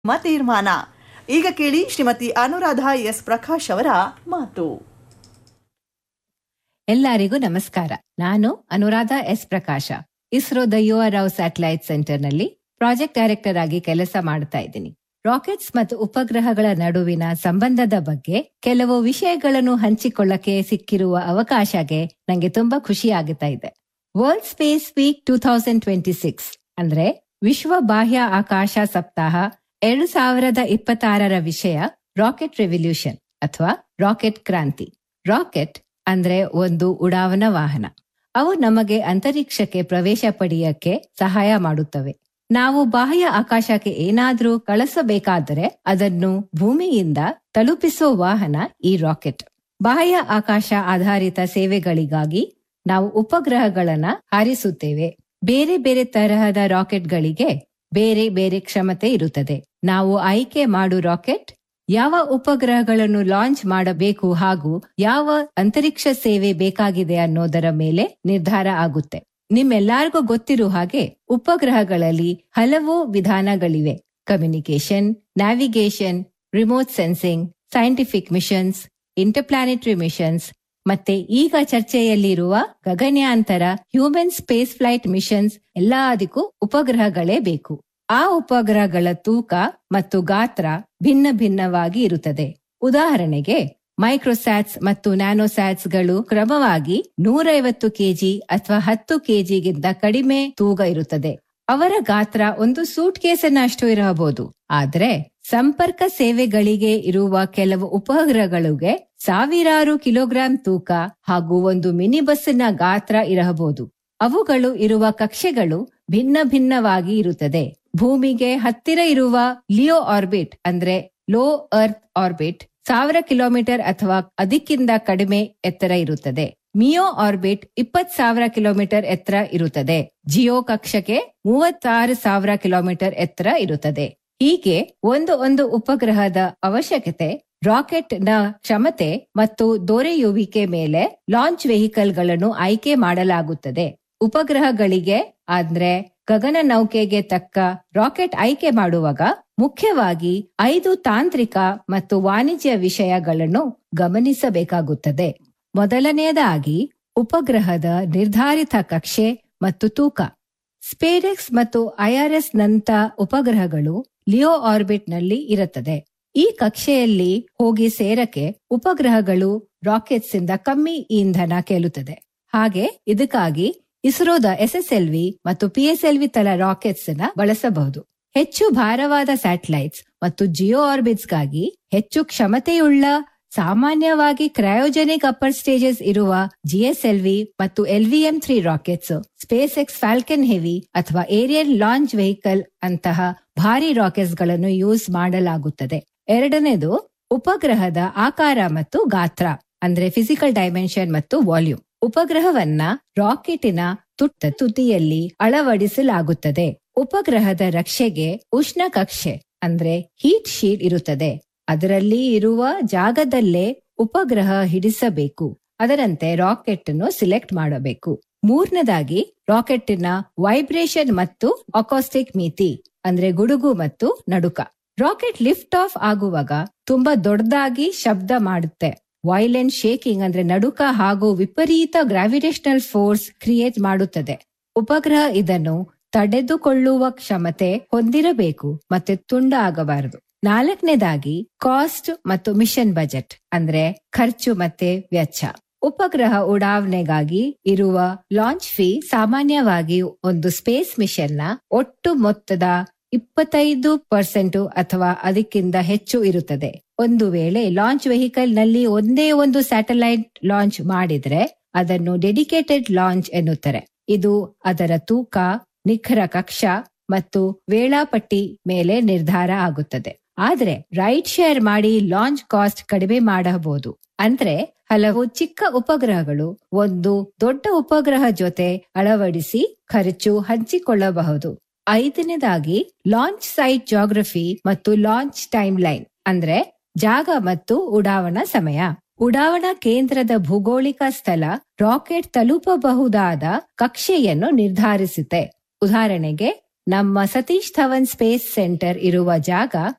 ತೀರ್ಮಾನ ಈಗ ಕೇಳಿ ಶ್ರೀಮತಿ ಅನುರಾಧ ಎಸ್ ಪ್ರಕಾಶ್ ಅವರ ಮಾತು ಎಲ್ಲರಿಗೂ ನಮಸ್ಕಾರ ನಾನು ಅನುರಾಧ ಎಸ್ ಪ್ರಕಾಶ ಇಸ್ರೋದ ಯುವ ರಾವ್ ಸ್ಯಾಟಲೈಟ್ ಸೆಂಟರ್ನಲ್ಲಿ ಪ್ರಾಜೆಕ್ಟ್ ಡೈರೆಕ್ಟರ್ ಆಗಿ ಕೆಲಸ ಮಾಡ್ತಾ ಇದ್ದೀನಿ ರಾಕೆಟ್ಸ್ ಮತ್ತು ಉಪಗ್ರಹಗಳ ನಡುವಿನ ಸಂಬಂಧದ ಬಗ್ಗೆ ಕೆಲವು ವಿಷಯಗಳನ್ನು ಹಂಚಿಕೊಳ್ಳಕ್ಕೆ ಸಿಕ್ಕಿರುವ ಅವಕಾಶಗೆ ನಂಗೆ ತುಂಬಾ ಖುಷಿ ಆಗುತ್ತಾ ಇದೆ world space week two thousand twenty six ಅಂದ್ರೆ ವಿಶ್ವ ಬಾಹ್ಯ ಆಕಾಶ ಸಪ್ತಾಹ ಎರಡು ಸಾವಿರದ ಇಪ್ಪತ್ತಾರರ ವಿಷಯ ರಾಕೆಟ್ ರೆವಲ್ಯೂಷನ್ ಅಥವಾ ರಾಕೆಟ್ ಕ್ರಾಂತಿ ರಾಕೆಟ್ ಅಂದ್ರೆ ಒಂದು ಉಡಾವಣಾ ವಾಹನ ಅವು ನಮಗೆ ಅಂತರಿಕ್ಷಕ್ಕೆ ಪ್ರವೇಶ ಪಡೆಯಕ್ಕೆ ಸಹಾಯ ಮಾಡುತ್ತವೆ ನಾವು ಬಾಹ್ಯ ಆಕಾಶಕ್ಕೆ ಏನಾದ್ರೂ ಕಳಿಸಬೇಕಾದರೆ ಅದನ್ನು ಭೂಮಿಯಿಂದ ತಲುಪಿಸುವ ವಾಹನ ಈ ರಾಕೆಟ್ ಬಾಹ್ಯ ಆಕಾಶ ಆಧಾರಿತ ಸೇವೆಗಳಿಗಾಗಿ ನಾವು ಉಪಗ್ರಹಗಳನ್ನ ಹಾರಿಸುತ್ತೇವೆ ಬೇರೆ ಬೇರೆ ತರಹದ ರಾಕೆಟ್ಗಳಿಗೆ ಬೇರೆ ಬೇರೆ ಕ್ಷಮತೆ ಇರುತ್ತದೆ ನಾವು ಆಯ್ಕೆ ಮಾಡು ರಾಕೆಟ್ ಯಾವ ಉಪಗ್ರಹಗಳನ್ನು ಲಾಂಚ್ ಮಾಡಬೇಕು ಹಾಗೂ ಯಾವ ಅಂತರಿಕ್ಷ ಸೇವೆ ಬೇಕಾಗಿದೆ ಅನ್ನೋದರ ಮೇಲೆ ನಿರ್ಧಾರ ಆಗುತ್ತೆ ನಿಮ್ಮೆಲ್ಲರಿಗೂ ಗೊತ್ತಿರೋ ಹಾಗೆ ಉಪಗ್ರಹಗಳಲ್ಲಿ ಹಲವು ವಿಧಾನಗಳಿವೆ communication navigation remote sensing scientific missions interplanetary missions ಮತ್ತೆ ಈಗ ಚರ್ಚೆಯಲ್ಲಿರುವ ಗಗನಯಾಂತರ ಹ್ಯೂಮನ್ ಸ್ಪೇಸ್ ಫ್ಲೈಟ್ ಮಿಷನ್ಸ್ ಎಲ್ಲದಕ್ಕೂ ಉಪಗ್ರಹಗಳೇ ಬೇಕು ಆ ಉಪಗ್ರಹಗಳ ತೂಕ ಮತ್ತು ಗಾತ್ರ ಭಿನ್ನ ಭಿನ್ನವಾಗಿ ಇರುತ್ತದೆ ಉದಾಹರಣೆಗೆ ಮೈಕ್ರೋಸ್ಯಾಟ್ಸ್ ಮತ್ತು ನ್ಯಾನೋಸ್ಯಾಟ್ಸ್ ಗಳು ಕ್ರಮವಾಗಿ ನೂರೈವತ್ತು ಕೆಜಿ ಅಥವಾ ಹತ್ತು ಕೆಜಿಗಿಂತ ಕಡಿಮೆ ತೂಗ ಇರುತ್ತದೆ ಅವರ ಗಾತ್ರ ಒಂದು ಸೂಟ್ ಕೇಸನ್ನಷ್ಟು ಇರಬಹುದು ಆದ್ರೆ ಸಂಪರ್ಕ ಸೇವೆಗಳಿಗೆ ಇರುವ ಕೆಲವು ಉಪಗ್ರಹಗಳಿಗೆ ಸಾವಿರಾರು ಕಿಲೋಗ್ರಾಂ ತೂಕ ಹಾಗೂ ಒಂದು ಮಿನಿ ಬಸ್ಸಿನ ಗಾತ್ರ ಇರಬಹುದು ಅವುಗಳು ಇರುವ ಕಕ್ಷೆಗಳು ಭಿನ್ನ ಭಿನ್ನವಾಗಿ ಇರುತ್ತದೆ ಭೂಮಿಗೆ ಹತ್ತಿರ ಇರುವ ಲಿಯೋ ಆರ್ಬಿಟ್ ಅಂದ್ರೆ ಲೋ ಅರ್ತ್ ಆರ್ಬಿಟ್ ಸಾವಿರ ಕಿಲೋಮೀಟರ್ ಅಥವಾ ಅದಕ್ಕಿಂತ ಕಡಿಮೆ ಎತ್ತರ ಇರುತ್ತದೆ ಮಿಯೋ ಆರ್ಬಿಟ್ ಇಪ್ಪತ್ ಸಾವಿರ ಕಿಲೋಮೀಟರ್ ಎತ್ತರ ಇರುತ್ತದೆ ಜಿಯೋ ಕಕ್ಷಕ್ಕೆ ಮೂವತ್ತಾರು ಸಾವಿರ ಕಿಲೋಮೀಟರ್ ಎತ್ತರ ಇರುತ್ತದೆ ಹೀಗೆ ಒಂದು ಒಂದು ಉಪಗ್ರಹದ ಅವಶ್ಯಕತೆ ರಾಕೆಟ್ ನ ಕ್ಷಮತೆ ಮತ್ತು ದೊರೆಯುವಿಕೆ ಮೇಲೆ ಲಾಂಚ್ ವೆಹಿಕಲ್ ಗಳನ್ನು ಆಯ್ಕೆ ಮಾಡಲಾಗುತ್ತದೆ ಉಪಗ್ರಹಗಳಿಗೆ ಅಂದ್ರೆ ಗಗನ ನೌಕೆಗೆ ತಕ್ಕ ರಾಕೆಟ್ ಆಯ್ಕೆ ಮಾಡುವಾಗ ಮುಖ್ಯವಾಗಿ ಐದು ತಾಂತ್ರಿಕ ಮತ್ತು ವಾಣಿಜ್ಯ ವಿಷಯಗಳನ್ನು ಗಮನಿಸಬೇಕಾಗುತ್ತದೆ ಮೊದಲನೆಯದಾಗಿ ಉಪಗ್ರಹದ ನಿರ್ಧಾರಿತ ಕಕ್ಷೆ ಮತ್ತು ತೂಕ ಸ್ಪೇಡೆಕ್ಸ್ ಮತ್ತು ಐಆರ್ಎಸ್ ನಂತ ಉಪಗ್ರಹಗಳು ಲಿಯೋ ಆರ್ಬಿಟ್ ನಲ್ಲಿ ಇರುತ್ತದೆ ಈ ಕಕ್ಷೆಯಲ್ಲಿ ಹೋಗಿ ಸೇರಕ್ಕೆ ಉಪಗ್ರಹಗಳು ರಾಕೆಟ್ಸ್ ಇಂದ ಕಮ್ಮಿ ಇಂಧನ ಕೇಳುತ್ತದೆ ಹಾಗೆ ಇದಕ್ಕಾಗಿ ಇಸ್ರೋದ ಎಸ್ಎಸ್ಎಲ್ವಿ ಮತ್ತು ಪಿಎಸ್ಎಲ್ವಿ ತಲ ರಾಕೆಟ್ಸ್ ನ ಬಳಸಬಹುದು ಹೆಚ್ಚು ಭಾರವಾದ ಸ್ಯಾಟಲೈಟ್ಸ್ ಮತ್ತು ಜಿಯೋ ಆರ್ಬಿಟ್ಸ್ ಗಾಗಿ ಹೆಚ್ಚು ಕ್ಷಮತೆಯುಳ್ಳ ಸಾಮಾನ್ಯವಾಗಿ ಕ್ರಯೋಜೆನಿಕ್ ಅಪ್ಪರ್ ಸ್ಟೇಜಸ್ ಇರುವ ಜಿಎಸ್ಎಲ್ವಿ ಮತ್ತು LVM three rockets SpaceX Falcon heavy ಅಥವಾ ಏರಿಯಲ್ ಲಾಂಚ್ ವೆಹಿಕಲ್ ಅಂತಹ ಭಾರಿ ರಾಕೆಟ್ಸ್ ಗಳನ್ನು ಯೂಸ್ ಮಾಡಲಾಗುತ್ತದೆ ಎರಡನೇದು ಉಪಗ್ರಹದ ಆಕಾರ ಮತ್ತು ಗಾತ್ರ ಅಂದ್ರೆ ಫಿಸಿಕಲ್ ಡೈಮೆನ್ಷನ್ ಮತ್ತು ವಾಲ್ಯೂಮ್ ಉಪಗ್ರಹವನ್ನ ರಾಕೆಟಿನ ತುಟ್ಟ ತುದಿಯಲ್ಲಿ ಅಳವಡಿಸಲಾಗುತ್ತದೆ ಉಪಗ್ರಹದ ರಕ್ಷೆಗೆ ಉಷ್ಣ ಕಕ್ಷೆ ಅಂದ್ರೆ ಹೀಟ್ ಶೀಟ್ ಇರುತ್ತದೆ ಅದರಲ್ಲಿ ಇರುವ ಜಾಗದಲ್ಲೇ ಉಪಗ್ರಹ ಹಿಡಿಸಬೇಕು ಅದರಂತೆ ರಾಕೆಟ್ ಅನ್ನು ಸಿಲೆಕ್ಟ್ ಮಾಡಬೇಕು ಮೂರನೇದಾಗಿ ರಾಕೆಟ್ಟಿನ ವೈಬ್ರೇಷನ್ ಮತ್ತು ಅಕಾಸ್ಟಿಕ್ ಮಿತಿ ಅಂದ್ರೆ ಗುಡುಗು ಮತ್ತು ನಡುಕ ರಾಕೆಟ್ ಲಿಫ್ಟ್ ಆಫ್ ಆಗುವಾಗ ತುಂಬಾ ದೊಡ್ಡದಾಗಿ ಶಬ್ದ ಮಾಡುತ್ತೆ ವೈಲೆಂಟ್ ಶೇಕಿಂಗ್ ಅಂದ್ರೆ ನಡುಕ ಹಾಗೂ ವಿಪರೀತ ಗ್ರಾವಿಟೇಷನಲ್ ಫೋರ್ಸ್ ಕ್ರಿಯೇಟ್ ಮಾಡುತ್ತದೆ ಉಪಗ್ರಹ ಇದನ್ನು ತಡೆದುಕೊಳ್ಳುವ ಕ್ಷಮತೆ ಹೊಂದಿರಬೇಕು ಮತ್ತೆ ತುಂಡ ಆಗಬಾರದು ನಾಲ್ಕನೇದಾಗಿ ಕಾಸ್ಟ್ ಮತ್ತು ಮಿಷನ್ ಬಜೆಟ್ ಅಂದ್ರೆ ಖರ್ಚು ಮತ್ತೆ ವೆಚ್ಚ ಉಪಗ್ರಹ ಉಡಾವಣೆಗಾಗಿ ಇರುವ ಲಾಂಚ್ ಫೀ ಸಾಮಾನ್ಯವಾಗಿ ಒಂದು ಸ್ಪೇಸ್ ಮಿಷನ್ ನ ಒಟ್ಟು ಮೊತ್ತದ ಇಪ್ಪತ್ತೈದು ಪರ್ಸೆಂಟ್ ಅಥವಾ ಅದಕ್ಕಿಂತ ಹೆಚ್ಚು ಇರುತ್ತದೆ ಒಂದು ವೇಳೆ ಲಾಂಚ್ ವೆಹಿಕಲ್ ನಲ್ಲಿ ಒಂದೇ ಒಂದು ಸ್ಯಾಟಲೈಟ್ ಲಾಂಚ್ ಮಾಡಿದ್ರೆ ಅದನ್ನು ಡೆಡಿಕೇಟೆಡ್ ಲಾಂಚ್ ಎನ್ನುತ್ತಾರೆ ಇದು ಅದರ ತೂಕ ನಿಖರ ಕಕ್ಷ ಮತ್ತು ವೇಳಾಪಟ್ಟಿ ಮೇಲೆ ನಿರ್ಧಾರ ಆಗುತ್ತದೆ ಆದ್ರೆ ರೈಟ್ ಶೇರ್ ಮಾಡಿ ಲಾಂಚ್ ಕಾಸ್ಟ್ ಕಡಿಮೆ ಮಾಡಬಹುದು ಅಂದ್ರೆ ಹಲವು ಚಿಕ್ಕ ಉಪಗ್ರಹಗಳು ಒಂದು ದೊಡ್ಡ ಉಪಗ್ರಹ ಜೊತೆ ಅಳವಡಿಸಿ ಖರ್ಚು ಹಂಚಿಕೊಳ್ಳಬಹುದು ಐದನೇದಾಗಿ ಲಾಂಚ್ ಸೈಟ್ ಜಾಗ್ರಫಿ ಮತ್ತು ಲಾಂಚ್ ಟೈಮ್ ಲೈನ್ ಅಂದ್ರೆ ಜಾಗ ಮತ್ತು ಉಡಾವಣಾ ಸಮಯ ಉಡಾವಣಾ ಕೇಂದ್ರದ ಭೌಗೋಳಿಕ ಸ್ಥಳ ರಾಕೆಟ್ ತಲುಪಬಹುದಾದ ಕಕ್ಷೆಯನ್ನು ನಿರ್ಧರಿಸುತ್ತೆ ಉದಾಹರಣೆಗೆ ನಮ್ಮ ಸತೀಶ್ ಧವನ್ ಸ್ಪೇಸ್ ಸೆಂಟರ್ ಇರುವ ಜಾಗ